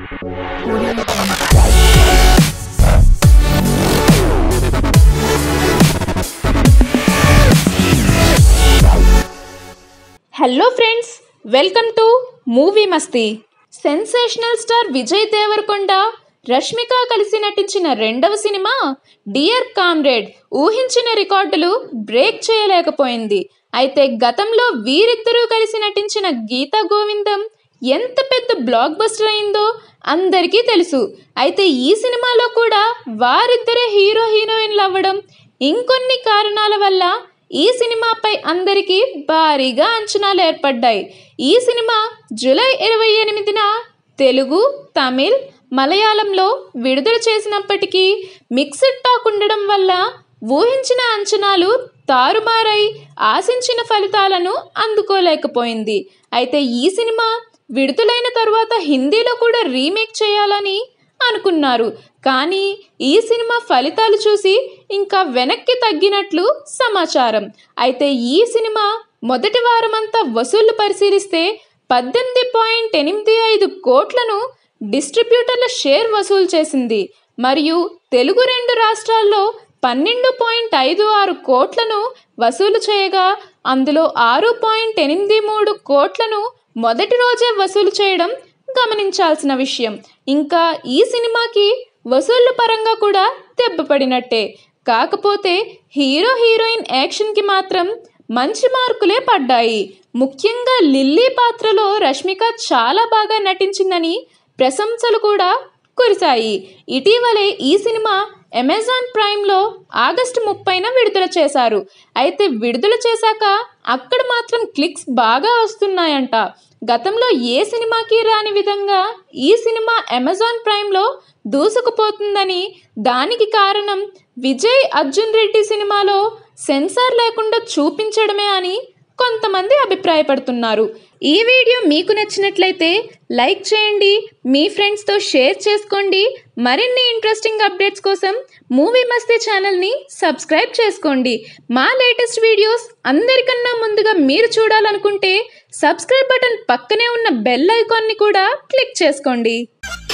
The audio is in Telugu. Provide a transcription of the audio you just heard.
hello friends welcome to movie Masti sensational star Vijay Deverakonda Rashmika కలిసి నటించిన రెండవ సినిమా డియర్ కామ్రేడ్ ఊహించిన రికార్డులు బ్రేక్ చేయలేకపోయింది అయితే గతంలో వీరిద్దరూ కలిసి నటించిన గీతా గోవిందం ఎంత పెద్ద బ్లాక్ బస్టర్ అయిందో అందరికీ తెలుసు అయితే ఈ సినిమాలో కూడా వారిద్దరే హీరో హీరోయిన్లు అవ్వడం ఇంకొన్ని కారణాల వల్ల ఈ సినిమాపై అందరికీ భారీగా అంచనాలు ఏర్పడ్డాయి ఈ సినిమా జూలై ఇరవై ఎనిమిదిన తెలుగు తమిళ్ మలయాళంలో విడుదల చేసినప్పటికీ మిక్స్డ్ టాక్ ఉండడం వల్ల ఊహించిన అంచనాలు తారుమారై ఆశించిన ఫలితాలను అందుకోలేకపోయింది అయితే ఈ సినిమా విడుదలైన తరువాత హిందీలో కూడా రీమేక్ చేయాలని అనుకున్నారు కానీ ఈ సినిమా ఫలితాలు చూసి ఇంకా వెనక్కి తగ్గినట్లు సమాచారం అయితే ఈ సినిమా మొదటి వారమంతా వసూళ్లు పరిశీలిస్తే పద్దెనిమిది పాయింట్ ఎనిమిది ఐదు కోట్లను డిస్ట్రిబ్యూటర్ల షేర్ వసూలు చేసింది మరియు తెలుగు రెండు రాష్ట్రాల్లో పన్నెండు పాయింట్ ఐదు ఆరు కోట్లను వసూలు చేయగా అందులో ఆరు పాయింట్ ఎనిమిది మూడు కోట్లను మొదటి రోజే వసూలు చేయడం గమనించాల్సిన విషయం ఇంకా ఈ సినిమాకి వసూళ్ల పరంగా కూడా దెబ్బపడినట్టే కాకపోతే హీరో హీరోయిన్ యాక్షన్కి మాత్రం మంచి మార్కులే పడ్డాయి ముఖ్యంగా లిల్లీ పాత్రలో రష్మిక చాలా బాగా నటించిందని ప్రశంసలు కూడా కురిశాయి ఇటీవలే ఈ సినిమా అమెజాన్ ప్రైమ్లో ఆగస్టు ముప్పైన విడుదల చేశారు అయితే విడుదల చేశాక అక్కడ మాత్రం క్లిక్స్ బాగా వస్తున్నాయంట గతంలో ఏ సినిమాకి రాని విధంగా ఈ సినిమా అమెజాన్ ప్రైమ్లో దూసుకుపోతుందని దానికి కారణం విజయ్ అర్జున్ రెడ్డి సినిమాలో సెన్సార్ లేకుండా చూపించడమే అని కొంతమంది అభిప్రాయపడుతున్నారు ఈ వీడియో మీకు నచ్చినట్లయితే లైక్ చేయండి మీ ఫ్రెండ్స్తో షేర్ చేసుకోండి మరిన్ని ఇంట్రెస్టింగ్ అప్డేట్స్ కోసం మూవీ మస్తీ ఛానల్ని సబ్స్క్రైబ్ చేసుకోండి మా లేటెస్ట్ వీడియోస్ అందరికన్నా ముందుగా మీరు చూడాలనుకుంటే సబ్స్క్రైబ్ బటన్ పక్కనే ఉన్న బెల్ ఐకాన్ని కూడా క్లిక్ చేసుకోండి